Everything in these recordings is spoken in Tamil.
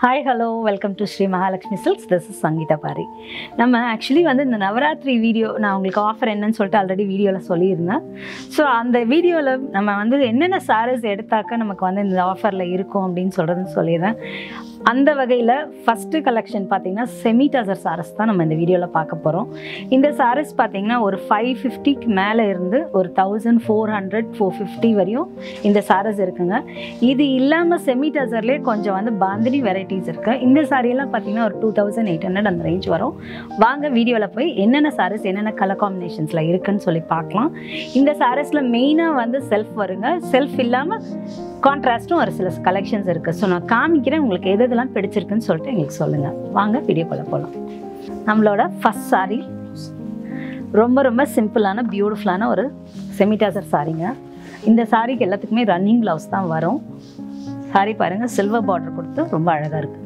hi hello welcome to Sri Mahalakshmi silks this is Sangeetha Pari நம்ம ஆக்சுவலி வந்து இந்த நவராத்திரி வீடியோ நான் உங்களுக்கு ஆஃபர் என்னன்னு சொல்லிட்டு ஆல்ரெடி வீடியோவில் சொல்லியிருந்தேன் ஸோ அந்த வீடியோவில் நம்ம வந்து என்னென்ன சாரீஸ் எடுத்தாக்க நமக்கு வந்து இந்த ஆஃபரில் இருக்கும் அப்படின்னு சொல்கிறதுன்னு சொல்லிடுறேன் அந்த வகையில் ஃபஸ்ட்டு கலெக்ஷன் பார்த்தீங்கன்னா செமி டசர் சாரீஸ் தான் நம்ம இந்த வீடியோவில் பார்க்க போகிறோம் இந்த சாரீஸ் பார்த்தீங்கன்னா ஒரு ஃபைவ் ஃபிஃப்டிக்கு மேலே இருந்து ஒரு thousand four hundred four fifty வரையும் இந்த சாரீஸ் இருக்குங்க இது இல்லாமல் செமி டசர்லேயே கொஞ்சம் வந்து பாந்தினி வெரைட்டிஸ் இருக்குது இந்த சாரியெல்லாம் பார்த்தீங்கன்னா ஒரு டூ தௌசண்ட் எயிட் ஹண்ட்ரட் அந்த ரேஞ்ச் வரும் வாங்க வீடியோவில் போய் என்னென்ன சாரீஸ் என்னென்ன கலர் காம்பினேஷன்ஸில் இருக்குன்னு சொல்லி பார்க்கலாம் இந்த சாரீஸில் மெயினாக வந்து செல்ஃப் வருங்க செல்ஃப் இல்லாமல் கான்ட்ராஸ்ட்டும் ஒரு சில கலெக்ஷன்ஸ் இருக்குது ஸோ நான் காமிக்கிறேன் உங்களுக்கு எது எதெல்லாம் பிடிச்சிருக்குன்னு சொல்லிட்டு எங்களுக்கு சொல்லுங்கள் வாங்க வீடியோக்குள்ளே போகலாம் நம்மளோட ஃபஸ்ட் சாரி ரொம்ப ரொம்ப சிம்பிளான பியூட்டிஃபுல்லான ஒரு செமிடாசர் சாரிங்க இந்த சாரிக்கு எல்லாத்துக்குமே ரன்னிங் ப்ளவுஸ் தான் வரும் சாரி பாருங்கள் சில்வர் பார்டர் கொடுத்து ரொம்ப அழகாக இருக்குது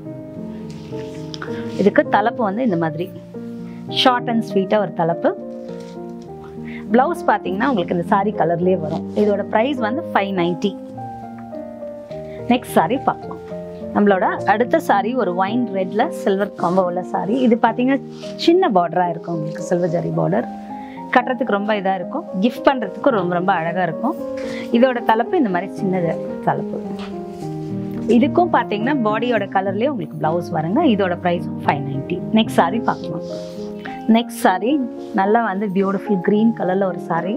இதுக்கு தலைப்பு வந்து இந்த மாதிரி ஷார்ட் அண்ட் ஸ்வீட்டாக ஒரு தலைப்பு ப்ளவுஸ் பார்த்தீங்கன்னா உங்களுக்கு இந்த சாரி கலர்லேயே வரும் இதோட ப்ரைஸ் வந்து ஃபைவ் நைன்ட்டி நெக்ஸ்ட் சாரி பார்க்கலாம் நம்மளோட அடுத்த சாரி ஒரு ஒயின் ரெட்ல சில்வர் காம்போ உள்ள சாரி இது பார்த்தீங்கன்னா சின்ன பார்டராக இருக்கும் உங்களுக்கு சில்வர் ஜரி பார்டர் கட்டுறதுக்கு ரொம்ப இதாக இருக்கும் கிஃப்ட் பண்ணுறதுக்கு ரொம்ப ரொம்ப அழகாக இருக்கும் இதோட தலைப்பு இந்த மாதிரி சின்னது தலைப்பு இதுக்கும் பார்த்தீங்கன்னா பாடியோட கலர்லேயே உங்களுக்கு ப்ளவுஸ் வருங்க இதோட price five ninety next sari பார்க்கலாம் நெக்ஸ்ட் சாரி நல்லா வந்து பியூட்டிஃபுல் க்ரீன் கலரில் ஒரு சாரி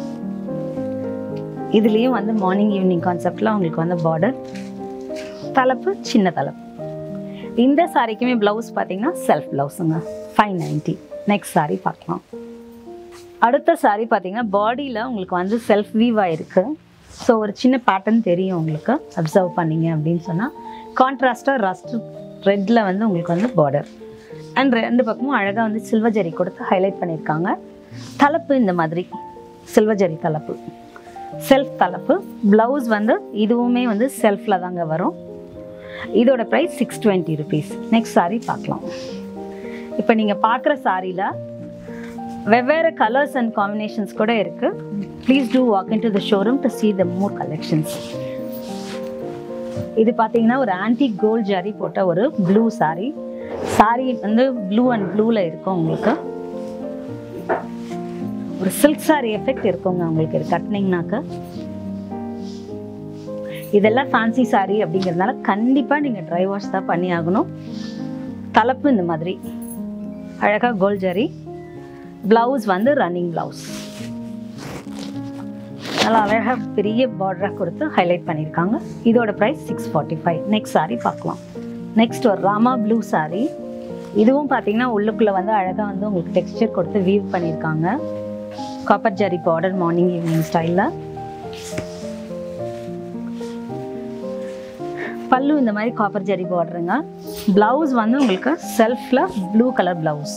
இதுலேயும் வந்து மார்னிங் ஈவினிங் கான்செப்டில் உங்களுக்கு வந்து பார்டர் தலைப்பு சின்ன தலைப்பு இந்த சாரிக்குமே ப்ளவுஸ் பார்த்தீங்கன்னா செல்ஃப் ப்ளவுஸுங்க ஃபைவ் நைன்ட்டி நெக்ஸ்ட் சாரி பார்க்கலாம் அடுத்த சாரி பார்த்தீங்கன்னா பாடியில் உங்களுக்கு வந்து செல்ஃப் வீவ் ஆயிருக்கு ஸோ ஒரு சின்ன பேட்டர்ன் தெரியும் உங்களுக்கு அப்சர்வ் பண்ணீங்க அப்படின்னு சொன்னால் கான்ட்ராஸ்டாக ரஸ்ட் ரெட்டில் வந்து உங்களுக்கு வந்து பார்டர் அண்ட் ரெண்டு பக்கமும் அழகாக வந்து சில்வர் ஜரி கொடுத்து ஹைலைட் பண்ணியிருக்காங்க தலைப்பு இந்த மாதிரி சில்வர் ஜரி தலைப்பு செல்ஃப் தலைப்பு ப்ளவுஸ் வந்து இதுவுமே வந்து செல்ஃபில் தாங்க வரும் இதோட price six twenty rupees next sari பார்க்கலாம் இப்போ நீங்கள் பார்க்குற சாரியில் வெவ்வேறு கலர்ஸ் அண்ட் காம்பினேஷன்ஸ் கூட இருக்குது please do walk in to the showroom to see the more collections இது பார்த்தீங்கன்னா ஒரு ஆன்டி கோல்ட் ஜரி போட்ட ஒரு ப்ளூ சாரி சாரி வந்து ப்ளூ அண்ட் ப்ளூவில் இருக்கும் உங்களுக்கு ஒரு சில்க் சாரி எஃபெக்ட் இருக்குங்க உங்களுக்கு இது கட்டினீங்கனாக்க இதெல்லாம் ஃபேன்சி சாரி அப்படிங்கிறதுனால கண்டிப்பாக நீங்கள் ட்ரை வாஷ் தான் பண்ணி ஆகணும் தலைப்பு இந்த மாதிரி அழகாக கோல்ட் ஜரி ப்ளவுஸ் வந்து ரன்னிங் ப்ளவுஸ் நல்லா அழகாக பெரிய பார்டராக கொடுத்து ஹைலைட் பண்ணியிருக்காங்க இதோட price six forty five next sari பார்க்கலாம் நெக்ஸ்ட் ஒரு ராமா ப்ளூ சாரி இதுவும் பார்த்தீங்கன்னா உள்ளுக்குள்ளே வந்து அழகாக வந்து உங்களுக்கு டெக்ஸ்டர் கொடுத்து வீவ் பண்ணியிருக்காங்க copper zari border morning evening ஸ்டைலில் பல்லு இந்த மாதிரி காப்பர் ஜரி பார்டருங்க ப்ளவுஸ் வந்து உங்களுக்கு செல்ஃபில் ப்ளூ கலர் ப்ளவுஸ்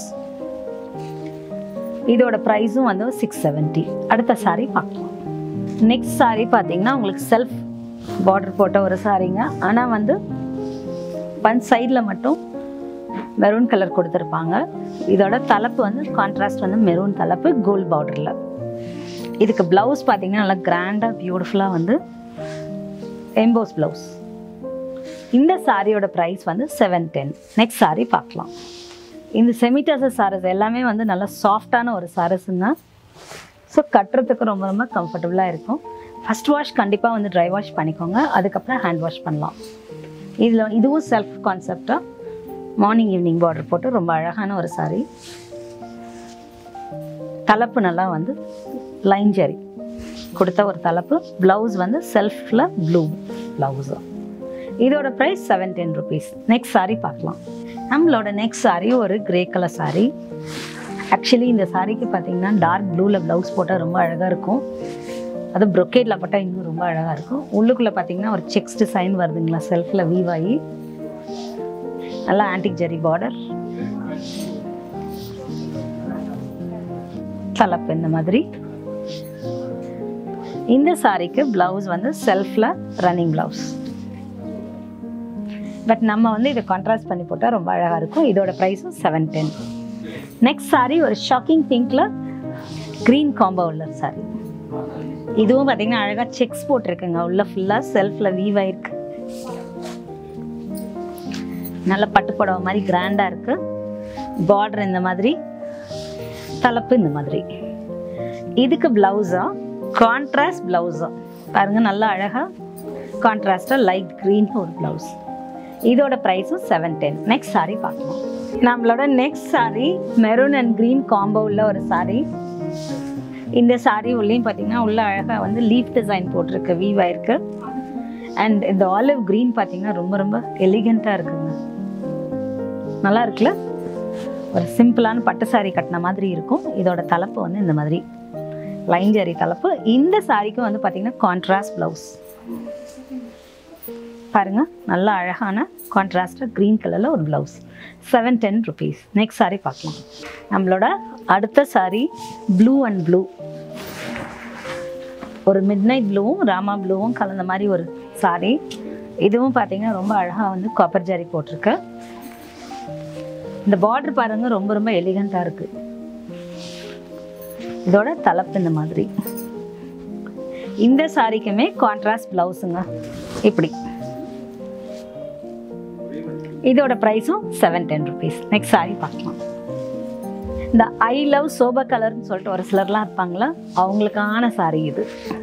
இதோட ப்ரைஸும் வந்து சிக்ஸ் செவன்ட்டி அடுத்த சாரி பார்க்கலாம் நெக்ஸ்ட் சாரி பார்த்தீங்கன்னா உங்களுக்கு செல்ஃப் பார்டர் போட்ட ஒரு சாரிங்க ஆனால் வந்து ஒன் சைடில் மட்டும் மெரூன் கலர் கொடுத்துருப்பாங்க இதோட தலைப்பு வந்து கான்ட்ராஸ்ட் வந்து மெரூன் தலைப்பு கோல்ட் பார்டரில் இதுக்கு ப்ளவுஸ் பார்த்தீங்கன்னா நல்லா கிராண்டாக பியூட்டிஃபுல்லாக வந்து எம்போஸ் ப்ளவுஸ் இந்த சாரியோட ப்ரைஸ் வந்து செவன் டென் நெக்ஸ்ட் சாரி பார்க்கலாம் இந்த செமிடாசர் சாரஸ் எல்லாமே வந்து நல்லா சாஃப்டான ஒரு சாரஸுங்க ஸோ கட்டுறதுக்கு ரொம்ப ரொம்ப கம்ஃபர்டபுளாக இருக்கும் ஃபஸ்ட் வாஷ் கண்டிப்பாக வந்து ட்ரை வாஷ் பண்ணிக்கோங்க அதுக்கப்புறம் ஹேண்ட் வாஷ் பண்ணலாம் இதில் இதுவும் செல்ஃப் கான்செப்டாக மார்னிங் ஈவினிங் பார்டர் போட்டு ரொம்ப அழகான ஒரு சாரி தலைப்பு நல்லா வந்து லைன் ஜரி கொடுத்த ஒரு தலைப்பு ப்ளவுஸ் வந்து செல்ஃபில் ப்ளூ ப்ளவுஸு இதோட price seven ten rupees next sari பார்க்கலாம் நம்மளோட நெக்ஸ்ட் சாரி ஒரு கிரே கலர் சாரி ஆக்சுவலி இந்த சாரிக்கு பார்த்தீங்கன்னா டார்க் ப்ளூவில் ப்ளவுஸ் போட்டால் ரொம்ப அழகாக இருக்கும் அது ப்ரொக்கேட்டில் போட்டால் இன்னும் ரொம்ப அழகாக இருக்கும் உள்ளுக்குள்ளே பார்த்தீங்கன்னா ஒரு செக்ஸ் டிசைன் வருதுங்களா செல்ஃபில் வீவ் ஆகி நல்லா ஆன்டிக் ஜெரி பார்டர் தலைப்பு இந்த மாதிரி இந்த சாரிக்கு ப்ளவுஸ் வந்து செல்ஃபில் ரன்னிங் ப்ளவுஸ் பட் நம்ம வந்து இதை கான்ட்ராஸ்ட் பண்ணி போட்டால் ரொம்ப அழகாக இருக்கும் இதோட ப்ரைஸும் செவன் டென் நெக்ஸ்ட் சாரி ஒரு ஷாக்கிங் பிங்க்ல க்ரீன் காம்போ உள்ள சாரி இதுவும் பார்த்தீங்கன்னா அழகாக செக்ஸ் போட்டிருக்குங்க உள்ள ஃபுல்லாக செல்ஃபில் வீவ் ஆயிருக்கு நல்ல பட்டு புடவை மாதிரி கிராண்டாக இருக்குது பார்டர் இந்த மாதிரி தலைப்பு இந்த மாதிரி இதுக்கு ப்ளவுஸா கான்ட்ராஸ்ட் ப்ளவுஸா பாருங்க நல்லா அழகாக கான்ட்ராஸ்டாக லைட் க்ரீன் ஒரு ப்ளவுஸ் இதோட ப்ரைஸும் செவன் டென் நெக்ஸ்ட் saree பார்க்கலாம் நம்மளோட next saree maroon and green combo உள்ள ஒரு saree இந்த saree உள்ளேயும் பார்த்தீங்கன்னா உள்ள அழகாக வந்து லீஃப் டிசைன் போட்டிருக்கு வீவ் ஆயிருக்கு அண்ட் இந்த ஆலிவ் க்ரீன் பார்த்தீங்கன்னா ரொம்ப ரொம்ப எலிகண்ட்டாக இருக்குங்க நல்லா இருக்குல்ல ஒரு சிம்பிளான பட்டு saree கட்டின மாதிரி இருக்கும் இதோட தலைப்பு வந்து இந்த மாதிரி லைன் ஜரி தலைப்பு இந்த சாரிக்கும் வந்து பார்த்தீங்கன்னா கான்ட்ராஸ்ட் ப்ளவுஸ் பாருங்க நல்ல அழகான கான்ட்ராஸ்டாக க்ரீன் கலரில் ஒரு blouse seven ten rupees next saree பார்க்கலாம் நம்மளோட அடுத்த saree ப்ளூ அண்ட் ப்ளூ ஒரு மிட் நைட் ப்ளூவும் ராமா ப்ளூவும் கலந்த மாதிரி ஒரு saree இதுவும் பார்த்தீங்கன்னா ரொம்ப அழகாக வந்து காப்பர் ஜரி போட்டிருக்கு இந்த பார்டர் பாருங்க ரொம்ப ரொம்ப எலிகண்ட்டாக இருக்கு இதோட தலைப்பு இந்த மாதிரி இந்த சாரிக்குமே கான்ட்ராஸ்ட் ப்ளவுஸுங்க இப்படி இதோட ப்ரைஸும் seven ten rupees next sari பார்க்கலாம் இந்த ஐ லவ் சோபா கலர்னு சொல்லிட்டு ஒரு சிலர்லாம் இருப்பாங்களா அவங்களுக்கான சாரி இது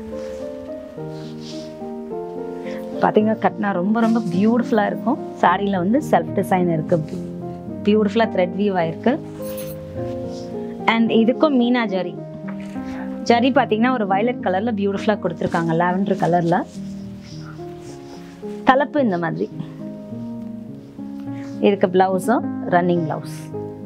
பார்த்தீங்கன்னா கட்டினா ரொம்ப ரொம்ப பியூட்டிஃபுல்லாக இருக்கும் சாரியில் வந்து செல்ஃப் டிசைன் இருக்குது பியூட்டிஃபுல்லாக த்ரெட் வீவ் ஆயிருக்கு அண்ட் இதுக்கும் மீனா ஜரி ஜரி பார்த்தீங்கன்னா ஒரு வயலட் கலரில் பியூட்டிஃபுல்லாக கொடுத்துருக்காங்க லாவெண்டர் கலரில் தலைப்பு இந்த மாதிரி இதுக்கு ப்ளவுஸும் ரன்னிங் ப்ளவுஸ்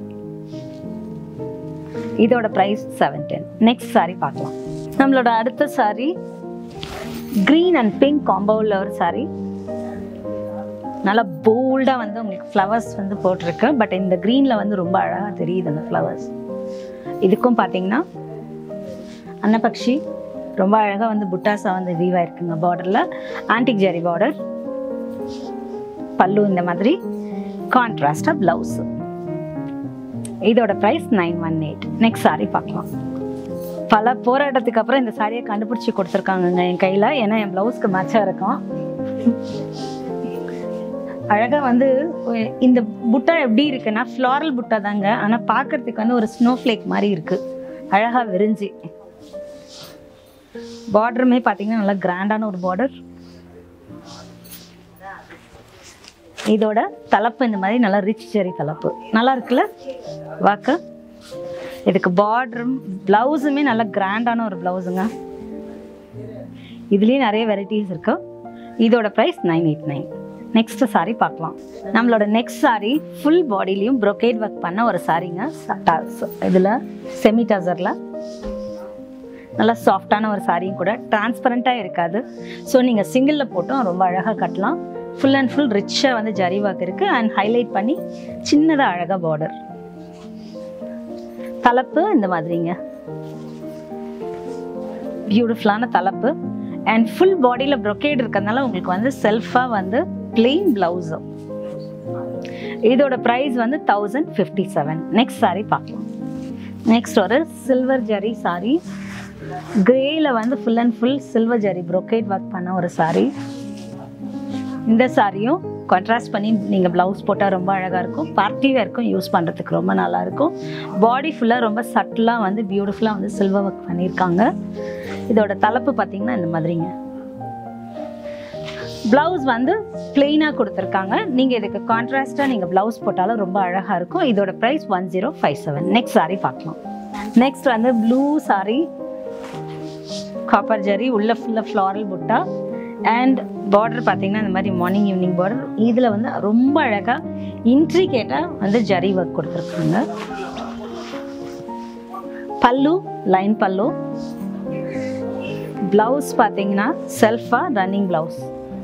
இதோட price seven ten next saree பார்க்கலாம் நம்மளோட அடுத்த saree க்ரீன் அண்ட் பிங்க் காம்போவில் ஒரு saree நல்லா போல்டாக வந்து உங்களுக்கு ஃப்ளவர்ஸ் வந்து போட்டிருக்கு பட் இந்த க்ரீனில் வந்து ரொம்ப அழகாக தெரியுது அந்த ஃப்ளவர்ஸ் இதுக்கும் பார்த்தீங்கன்னா அன்னபக்ஷி ரொம்ப அழகாக வந்து புட்டாஸா வந்து வீவ் ஆயிருக்குங்க பார்டரில் ஆன்டிக் ஜெரி பார்டர் பல்லு இந்த மாதிரி கான்ட்ராஸ்டாக ப்ளவுஸ் இதோட price nine one eight next saree பார்க்கலாம் பல போராட்டத்துக்கு அப்புறம் இந்த சாரியை கண்டுபிடிச்சி கொடுத்துருக்காங்கங்க என் கையில் ஏன்னா என் ப்ளவுஸ்க்கு மேட்சாக இருக்கும் அழகாக வந்து ஒ- இந்த புட்டா எப்படி இருக்குன்னா ஃப்ளாரல் புட்டா தாங்க ஆனால் பார்க்கறதுக்கு வந்து ஒரு ஸ்னோ ஃப்ளேக் மாதிரி இருக்கு அழகாக விரிஞ்சு பார்டருமே பார்த்தீங்கன்னா நல்லா கிராண்டான ஒரு பார்டர் இதோட தலைப்பு இந்த மாதிரி நல்லா ரிச் ஜெரி தலைப்பு நல்லா இருக்குல்ல வாக்கு இதுக்கு பார்டரும் ப்ளவுஸுமே நல்லா கிராண்டான ஒரு ப்ளவுஸுங்க இதுலேயே நிறைய வெரைட்டிஸ் இருக்கு இதோட price nine eight nine next saree பார்க்கலாம் நம்மளோட நெக்ஸ்ட் saree ஃபுல் பாடிலையும் brocade ஒர்க் பண்ண ஒரு சாரீங்க இதில் செமி டசரில் நல்லா சாஃப்டான ஒரு சாரியும் கூட டிரான்ஸ்பரண்ட்டாக இருக்காது ஸோ நீங்கள் சிங்கிளில் போட்டும் ரொம்ப அழகாக கட்டலாம் ஃபுல் அண்ட் ஃபுல் ரிச்சாக வந்து ஜரி ஒர்க் இருக்குது அண்ட் ஹைலைட் பண்ணி சின்னதாக அழகாக பார்டர் தலைப்பு இந்த மாதிரிங்க பியூட்டிஃபுல்லான தலைப்பு அண்ட் ஃபுல் பாடியில் brocade இருக்கிறதுனால உங்களுக்கு வந்து செல்ஃபாக வந்து பிளெயின் ப்ளவுஸும் இதோட ப்ரைஸ் வந்து thousand fifty seven next saree பார்க்கலாம் நெக்ஸ்ட் ஒரு சில்வர் ஜரி saree கிரேயில் வந்து full and full silver zari brocade work பண்ண ஒரு saree இந்த சாரியும் கான்ட்ராஸ்ட் பண்ணி நீங்கள் ப்ளவுஸ் போட்டால் ரொம்ப அழகாக இருக்கும் பார்ட்டி வேர்க்கும் யூஸ் பண்ணுறதுக்கு ரொம்ப நல்லா இருக்கும் பாடி ஃபுல்லாக ரொம்ப சட்டிலாக வந்து பியூட்டிஃபுல்லாக வந்து சில்வர் ஒர்க் பண்ணியிருக்காங்க இதோட தலைப்பு பார்த்தீங்கன்னா இந்த மாதிரிங்க ப்ளவுஸ் வந்து பிளெயினாக கொடுத்துருக்காங்க நீங்கள் இதுக்கு கான்ட்ராஸ்ட்டாக நீங்கள் ப்ளவுஸ் போட்டாலும் ரொம்ப அழகாக இருக்கும் இதோட price one zero five seven next saree பார்க்கலாம் நெக்ஸ்ட் வந்து ப்ளூ saree காப்பர் ஜரி உள்ள ஃபுல்லாக ஃப்ளாரல் புட்டா அண்ட் பார்டர் பார்த்தீங்கன்னா இந்த மாதிரி மார்னிங் ஈவினிங் பார்டர் இதில் வந்து ரொம்ப அழகாக இன்ட்ரிகேட்டாக வந்து ஜரி ஒர்க் கொடுத்துருக்காங்க பல்லு லைன் பல்லு ப்ளவுஸ் பார்த்தீங்கன்னா செல்ஃபாக ரன்னிங் ப்ளவுஸ்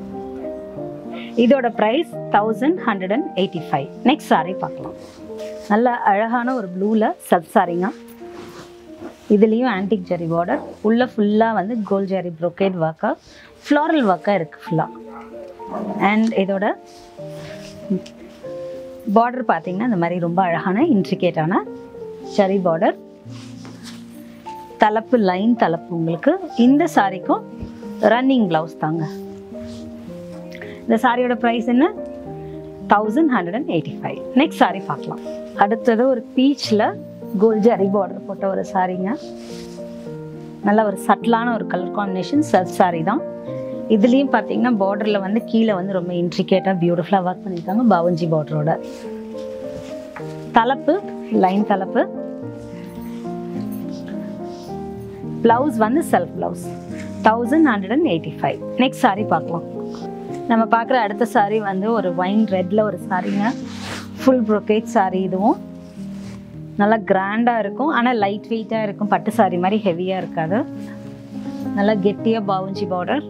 இதோட price thousand hundred and eighty five next saree பார்க்கலாம் நல்ல அழகான ஒரு ப்ளூவில் சப் சாரிங்க இதுலேயும் ஆன்டிக் ஜரி பார்டர் உள்ள ஃபுல்லாக வந்து கோல் ஜரி brocade ஒர்க்காக ஃப்ளாரல் ஒர்க்காக இருக்குது ஃபுல்லாக அண்ட் இதோட பார்டர் பார்த்தீங்கன்னா இந்த மாதிரி ரொம்ப அழகான இன்ட்ரிகேட்டான ஜரி பார்டர் தலைப்பு லைன் தலைப்பு உங்களுக்கு இந்த சாரிக்கும் ரன்னிங் ப்ளவுஸ் தாங்க இந்த சாரியோட ப்ரைஸ் என்ன thousand hundred and eighty five next sari பார்க்கலாம் அடுத்தது ஒரு பீச்சில் கோல்ட் ஜரி பார்டர் போட்ட ஒரு சாரீங்க நல்ல ஒரு சட்டிலான ஒரு கலர் காம்பினேஷன் செல்ஃப் சாரி தான் இதுலேயும் பார்த்தீங்கன்னா பார்டரில் வந்து கீழே வந்து ரொம்ப இன்ட்ரிகேட்டாக பியூட்டிஃபுல்லாக ஒர்க் பண்ணியிருக்காங்க பவஞ்சி பார்டரோட தலைப்பு லைன் தலைப்பு ப்ளவுஸ் வந்து self blouse thousand hundred and eighty five next sari பார்க்கலாம் நம்ம பார்க்குற அடுத்த சாரீ வந்து ஒரு ஒயின் ரெட்டில் ஒரு சாரீங்க ஃபுல் ப்ரொக்கேட் சாரீ இதுவும் நல்லா கிராண்டாக இருக்கும் ஆனால் லைட் வெயிட்டாக இருக்கும் பட்டு சாரீ மாதிரி ஹெவியாக இருக்காது நல்லா கெட்டியாக பவுஞ்சி பார்டர்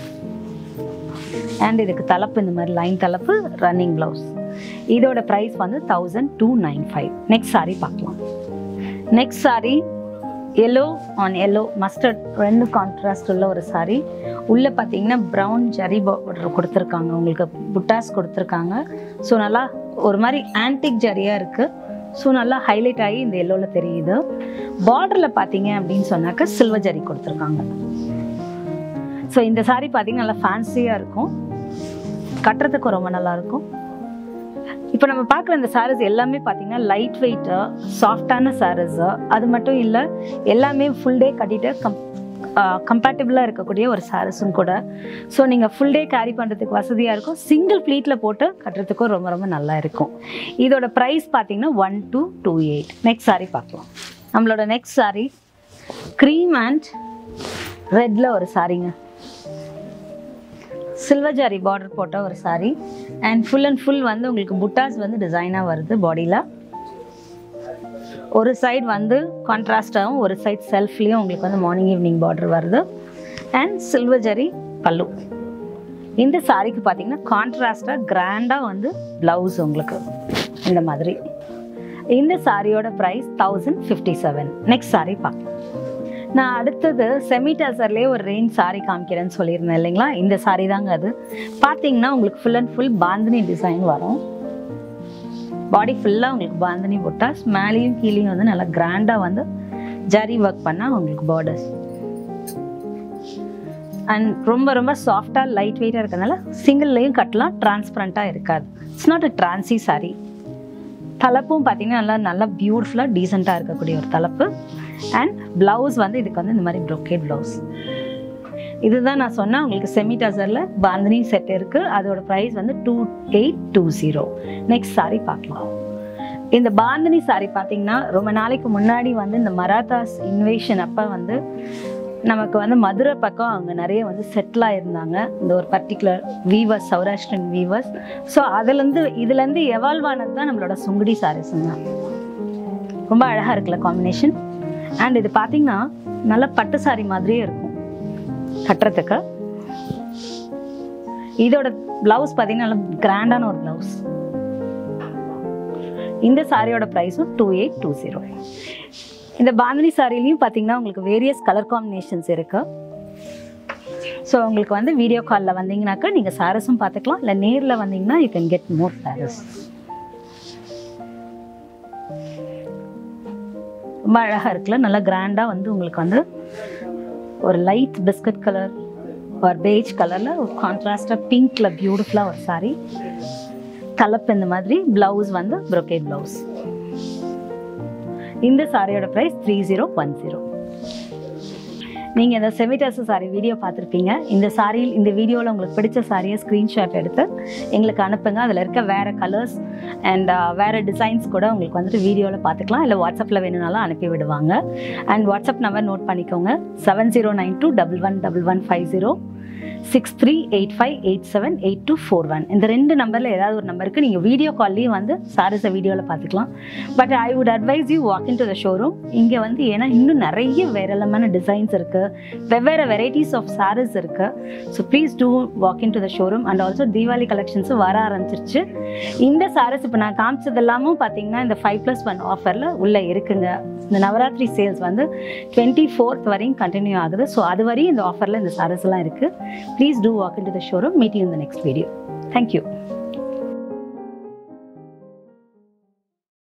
அண்ட் இதுக்கு தலைப்பு இந்த மாதிரி லைன் தலைப்பு ரன்னிங் ப்ளவுஸ் இதோட ப்ரைஸ் வந்து thousand two nine five next sari பார்க்கலாம் next sari yellow on yellow mustard ரெண்டு கான்ட்ராஸ்ட் உள்ள ஒரு சாரீ உள்ளே பார்த்தீங்கன்னா ப்ரௌன் ஜரி பார்டர் கொடுத்துருக்காங்க உங்களுக்கு புட்டாஸ் கொடுத்துருக்காங்க ஸோ நல்லா ஒரு மாதிரி ஆன்டிக் ஜரியாக இருக்குது ஸோ நல்லா ஹைலைட் ஆகி இந்த எல்லோவில் தெரியுது பார்டரில் பார்த்தீங்க அப்படின்னு சொன்னாக்க சில்வர் ஜரி கொடுத்துருக்காங்க ஸோ இந்த சாரீ பார்த்தீங்கன்னா நல்லா ஃபேன்சியாக இருக்கும் கட்டுறதுக்கு ரொம்ப நல்லா இருக்கும் இப்போ நம்ம பார்க்குற இந்த சாரீஸ் எல்லாமே பார்த்தீங்கன்னா லைட் வெயிட்டு சாஃப்டான சாரீஸு அது மட்டும் இல்லை எல்லாமே ஃபுல் டே கட்டிட்டு கம் கம்பேட்டபிளாக இருக்கக்கூடிய ஒரு சாரீஸும் கூட ஸோ நீங்கள் ஃபுல் டே கேரி பண்ணுறதுக்கு வசதியாக இருக்கும் சிங்கிள் ப்ளீட்டில் போட்டு கட்டுறதுக்கும் ரொம்ப ரொம்ப நல்லா இருக்கும் இதோட ப்ரைஸ் பார்த்தீங்கன்னா one two two eight next sari பார்க்கலாம் நம்மளோட நெக்ஸ்ட் சாரீ க்ரீம் அண்ட் ரெட்டில் ஒரு சாரீங்க சில்வர் ஜாரி பார்டர் போட்ட ஒரு sari and full and full வந்து உங்களுக்கு புட்டாஸ் வந்து டிசைனாக வருது பாடியில் ஒரு சைடு வந்து கான்ட்ராஸ்டாகவும் ஒரு சைடு செல்ஃப்லேயும் உங்களுக்கு வந்து மார்னிங் ஈவினிங் பார்டர் வருது அண்ட் சில்வர் ஜரி பல்லு இந்த சாரிக்கு பார்த்தீங்கன்னா கான்ட்ராஸ்டாக கிராண்டாக வந்து ப்ளவுஸ் உங்களுக்கு இந்த மாதிரி இந்த சாரியோட price thousand fifty seven next sari பார்க்கலாம் நான் அடுத்தது செமி டசர்லேயே ஒரு ரேஞ்ச் சாரி காமிக்கிறேன்னு சொல்லியிருந்தேன் இல்லைங்களா இந்த சாரி தாங்க அது பார்த்தீங்கன்னா உங்களுக்கு full and full bandhani design வரும் பாடி ஃபுல்லாக உங்களுக்கு பாந்தினி போட்டால் மேலேயும் கீழேயும் வந்து நல்லா கிராண்டாக வந்து ஜரி ஒர்க் பண்ணால் உங்களுக்கு பார்டர்ஸ் அண்ட் ரொம்ப ரொம்ப சாஃப்டாக லைட் வெயிட்டாக இருக்கிறதுனால சிங்கிள்லையும் கட்டலாம் டிரான்ஸ்பரண்ட்டாக இருக்காது it's not a transy sari தலைப்பும் பார்த்தீங்கன்னா நல்லா நல்லா பியூட்டிஃபுல்லாக டீசெண்டாக இருக்கக்கூடிய ஒரு தலைப்பு அண்ட் ப்ளவுஸ் வந்து இதுக்கு வந்து இந்த மாதிரி ப்ரொக்கேட் ப்ளவுஸ் இதுதான் நான் சொன்னேன் உங்களுக்கு செமி டசரில் பாந்தினி செட் இருக்குது அதோட ப்ரைஸ் வந்து two eight two zero next sari பார்க்கலாம் இந்த பாந்தினி சாரி பார்த்தீங்கன்னா ரொம்ப நாளைக்கு முன்னாடி வந்து இந்த மராத்தாஸ் இன்வேஷன் அப்போ வந்து நமக்கு வந்து மதுரை பக்கம் அவங்க நிறைய வந்து செட்டில் ஆயிருந்தாங்க இந்த ஒரு particular weavers Saurashtrian weavers so அதுலேருந்து இதுலேருந்து எவால்வ் ஆனது தான் நம்மளோட சுங்குடி சாரீஸுங்க ரொம்ப அழகாக இருக்குல்ல காம்பினேஷன் அண்ட் இது பார்த்தீங்கன்னா நல்ல பட்டு சாரி மாதிரியே இருக்கும் கட்டுறதுக்கு இதோட பிளவுஸ் பார்த்தீங்கன்னா நல்ல கிராண்டான ஒரு பிளவுஸ் இந்த சாரியோட ப்ரைஸும் டூ எயிட் டூ ஜீரோ இந்த பாந்தினி சாரிலையும் பார்த்தீங்கன்னா உங்களுக்கு வேரியஸ் கலர் காம்பினேஷன்ஸ் இருக்கு ஸோ உங்களுக்கு வந்து வீடியோ காலில் வந்தீங்கன்னாக்கா நீங்கள் சாரஸும் பார்த்துக்கலாம் இல்லை நேரில் வந்தீங்கன்னா you can get more sarees ரொம்ப அழகாக இருக்குல்ல நல்லா கிராண்டாக வந்து உங்களுக்கு வந்து ஒரு லைட் பிஸ்கட் கலர் ஒரு பேஜ் கலரில் ஒரு கான்ட்ராஸ்டாக பிங்க்கில் பியூட்டிஃபுல்லாக ஒரு சாரி தலைப்பு இந்த மாதிரி ப்ளவுஸ் வந்து ப்ரொக்கேட் ப்ளவுஸ் இந்த சாரியோட price three zero one zero நீங்கள் இந்த செமிடாசு சாரி வீடியோ பார்த்துருப்பீங்க இந்த சாரியில் இந்த வீடியோவில் உங்களுக்கு பிடிச்ச சாரியை ஸ்க்ரீன்ஷாட் எடுத்து எங்களுக்கு அனுப்புங்க அதில் இருக்க வேறு கலர்ஸ் அண்ட் வேறு டிசைன்ஸ் கூட உங்களுக்கு வந்துட்டு வீடியோவில் பார்த்துக்கலாம் இல்லை வாட்ஸ்அப்பில் வேணும்னாலும் அனுப்பி விடுவாங்க அண்ட் வாட்ஸ்அப் நம்பர் நோட் பண்ணிக்கோங்க seven zero nine two double one double one five zero six three eight five eight seven eight two four one இந்த ரெண்டு நம்பரில் ஏதாவது ஒரு நம்பருக்கு நீங்கள் வீடியோ கால்லையும் வந்து சாரீஸை வீடியோவில் பார்த்துக்கலாம் but I would advise you walk in to the showroom இங்கே வந்து ஏன்னா இன்னும் நிறைய வேறலமான டிசைன்ஸ் இருக்குது வெவ்வேறு வெரைட்டிஸ் ஆஃப் சாரீஸ் இருக்குது so please do walk in to the showroom and also Deepavali கலெக்ஷன்ஸும் வர ஆரம்பிச்சிருச்சு இந்த சாரீஸ் இப்போ நான் காமிச்சது எல்லாமும் பார்த்தீங்கன்னா இந்த ஃபைவ் ப்ளஸ் ஒன் ஆஃபரில் உள்ளே இருக்குங்க இந்த நவராத்திரி சேல்ஸ் வந்து டுவெண்ட்டி ஃபோர்த் வரையும் கண்டினியூ ஆகுது ஸோ அது வரையும் இந்த ஆஃபரில் இந்த சாரீஸ் எல்லாம் இருக்குது please do walk in to the showroom meet you in the next video thank you